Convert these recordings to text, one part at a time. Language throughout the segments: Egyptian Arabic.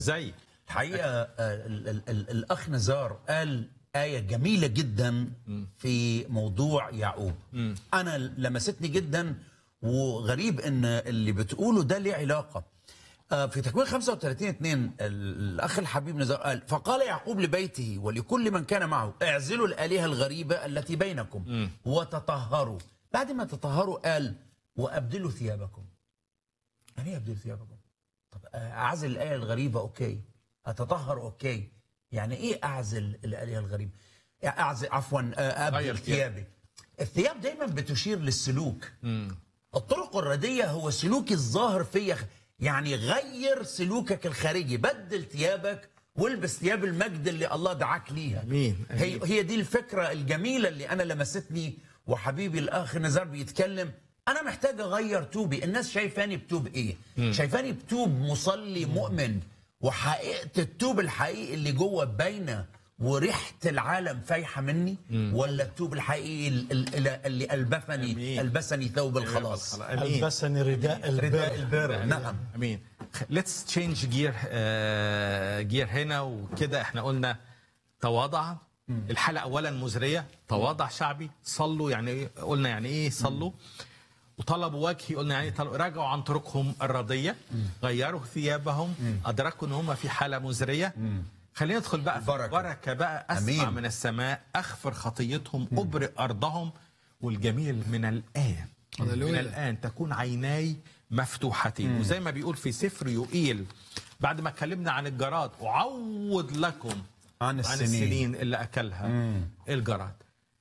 زي الحقيقه آه، ال- ال- ال- الاخ نزار قال آية جميلة جدا في موضوع يعقوب أنا لمستني جدا وغريب إن اللي بتقوله ده ليه علاقة آه، في تكوين 35 2 الأخ الحبيب نزار قال فقال يعقوب لبيته ولكل من كان معه اعزلوا الآلهة الغريبة التي بينكم وتطهروا بعد ما تطهروا قال وأبدلوا ثيابكم يعني ايه ابدل ثيابكم؟ طب اعزل الايه الغريبه اوكي اتطهر اوكي يعني ايه اعزل الايه الغريبه؟ يعني اعزل عفوا آه، غير ابدل ثياب. ثيابي الثياب دايما بتشير للسلوك الطرق الرديه هو سلوك الظاهر فيا يعني غير سلوكك الخارجي بدل ثيابك والبس ثياب المجد اللي الله دعاك ليها أمين. هي هي دي الفكره الجميله اللي انا لمستني وحبيبي الاخ نزار بيتكلم انا محتاج اغير توبي الناس شايفاني بتوب ايه شايفاني بتوب مصلي مؤمن وحقيقه التوب الحقيقي اللي جوه باينه وريحه العالم فايحه مني ولا التوب الحقيقي ال- ال- اللي البسني أمين. البسني ثوب الخلاص امين البسني رداء رداء البر البر نعم امين ليتس تشينج جير جير هنا وكده احنا قلنا تواضع الحلقه اولا مزريه تواضع شعبي صلوا يعني ايه قلنا يعني ايه صلوا وطلبوا وجهي قلنا يعني إيه طلبوا رجعوا عن طرقهم الرديه غيروا ثيابهم ادركوا ان هم في حاله مزريه خلينا ندخل بقى في بركة. بركه بقى اسمع أمين. من السماء اغفر خطيتهم ابرئ ارضهم والجميل من الان من الان تكون عيناي مفتوحتين وزي ما بيقول في سفر يوئيل بعد ما اتكلمنا عن الجراد اعوض لكم عن عن السنين. السنين اللي اكلها الجراد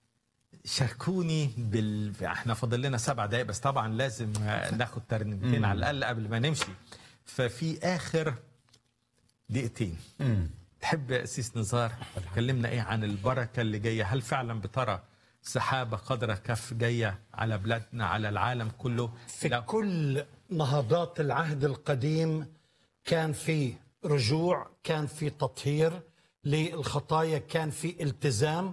شاركوني بال احنا فاضل لنا سبع دقايق بس طبعا لازم آه، ناخد ترنيمتين على الاقل قبل ما نمشي ففي اخر دقيقتين تحب يا أسيس نزار تكلمنا ايه عن البركه اللي جايه هل فعلا بترى سحابه قدر كف جايه على بلادنا على العالم كله في لا. كل نهضات العهد القديم كان في رجوع كان في تطهير للخطايا كان في التزام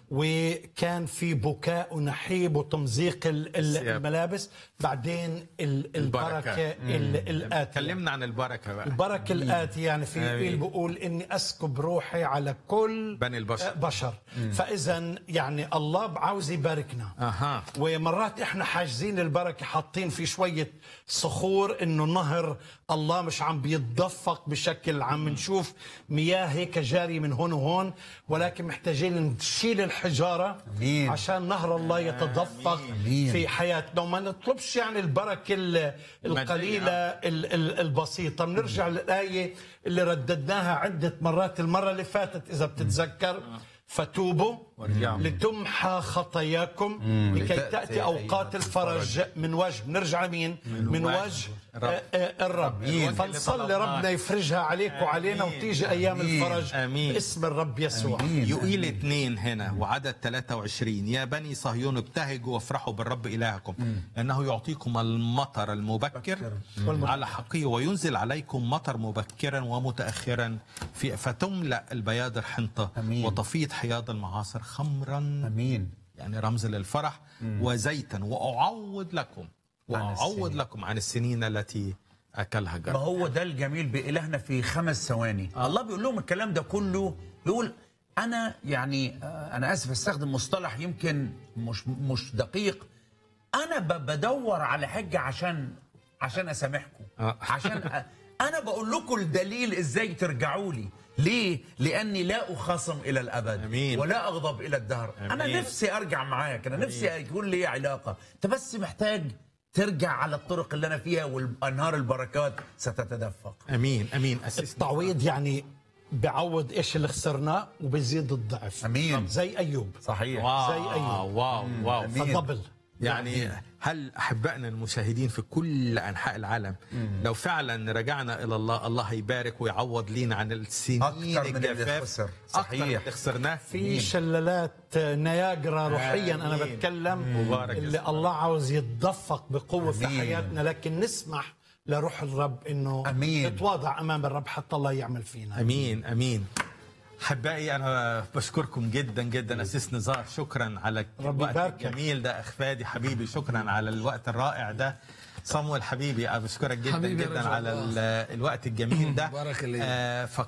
وكان في بكاء ونحيب وتمزيق ال- ال- ثياب. الملابس بعدين ال- البركة ال- الآتية كلمنا عن البركه بقى البركة الآتية يعني في آمين. يوئيل بيقول إني أسكب روحي على كل بني البشر. بشر فإذا يعني الله عاوز يباركنا اها ومرات احنا حاجزين البركه حاطين في شويه صخور انه نهر الله مش عم بيتدفق بشكل عم نشوف مياه هيك جاري من هون وهون ولكن محتاجين نشيل الحجاره أمين. عشان نهر الله يتدفق أمين. في حياتنا وما نطلبش يعني البركه ال- القليله ال- ال- البسيطه بنرجع للايه اللي رددناها عده مرات المره اللي فاتت اذا بتتذكر فتوبوا وارجعوا. لتمحى خطاياكم لكي لتأتي تأتي أوقات أيام الفرج من وجه نرجع مين من وجه وجه الرب. آه، آه، الرب الوجه فنصلي اللي ربنا طلبناه. يفرجها عليك وعلينا آمين. وتيجي أيام آمين. الفرج آمين. باسم الرب يسوع يوئيل اثنين هنا وعدد 23 يا بني صهيون ابتهجوا وافرحوا بالرب إلهكم لأنه يعطيكم المطر المبكر على حقه وينزل عليكم مطر مبكرا ومتأخرا في فتملأ البيادر حنطة أمين. وتفيض حياض المعاصر خمرا امين يعني رمز للفرح وزيتا وأعوض لكم عن وأعوض السنين. لكم عن السنين التي أكلها ما جرب هو ده الجميل بإلهنا في خمس ثواني آه. الله بيقول لهم الكلام ده كله بيقول أنا يعني آه، أنا آسف أستخدم مصطلح يمكن مش مش دقيق أنا ب- بدور على حجة عشان عشان أسامحكم آه. عشان أ- أنا بقول لكم الدليل إزاي ترجعوا لي ليه؟ لأني لا أخاصم إلى الأبد أمين. ولا أغضب إلى الدهر أنا أمين. نفسي أرجع معاك أنا نفسي يكون لي علاقة أنت بس محتاج ترجع على الطرق اللي أنا فيها وأنهار البركات ستتدفق أمين أمين أسيس التعويض يعني بعوض ايش اللي خسرناه وبزيد الضعف أمين. زي ايوب صحيح واو زي أيوب. واو واو أمين. فدبل يعني هل احبائنا المشاهدين في كل انحاء العالم لو فعلا رجعنا الى الله الله هيبارك ويعوض لينا عن السنين أكتر من اللي الجفاف خسر. اكتر من صحيح. اللي خسرناه في شلالات نياجرا روحيا انا آمين. بتكلم مبارك اللي اسمك. الله عاوز يتدفق بقوه في أمين. حياتنا لكن نسمح لروح الرب انه أمين. نتواضع امام الرب حتى الله يعمل فينا امين امين احبائي انا بشكركم جدا جدا اسيس نزار شكرا على رب الوقت يباركك. الجميل ده اخ فادي حبيبي شكرا على الوقت الرائع ده صمويل حبيبي أنا بشكرك جدا حبيبي يا جدا رجل على الله. ال- الوقت الجميل ده بارك الله. آه